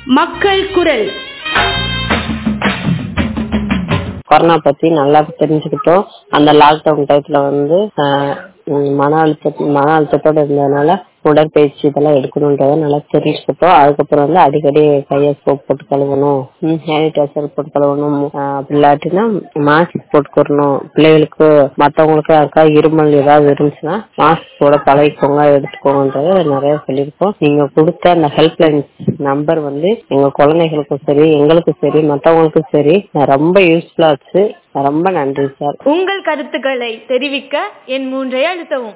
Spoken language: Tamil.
மக்கள் குரல் கொரோனா பத்தி நல்லா தெரிஞ்சுக்கிட்டோம் அந்த லாக்டவுன் டயத்துல வந்து ஆஹ் உம் மன அழுத்த மன அழுத்தத்தோட இருந்ததுனால உடற்பயிற்சி இதெல்லாம் எடுக்கணுன்றத நல்லா தெரிஞ்சுக்கிட்டோம் அதுக்கப்புறம் வந்து அடிக்கடி கையை சோப் போட்டு கழுவணும் சானிடைசர் போட்டு கழுவணும் ஆஹ் அப்படி இல்லாட்டினா மாஸ்க் போட்டுக்கிறணும் பிள்ளைகளுக்கு மத்தவங்களுக்கு யாருக்கா இருமல் ஏதாவது இருந்துச்சுன்னா மாஸ்க் போட பழகிக்கோங்க எடுத்துக்கோங்கன்றத நிறைய சொல்லியிருக்கோம் நீங்க கொடுத்த அந்த ஹெல்ப்லைன் நம்பர் வந்து எங்க குழந்தைகளுக்கும் சரி எங்களுக்கும் சரி மத்தவங்களுக்கும் சரி ரொம்ப யூஸ்ஃபுல்லா ஆச்சு ரொம்ப நன்றி சார் உங்கள் கருத்துக்களை தெரிவிக்க என் மூன்றை அழுத்தவும்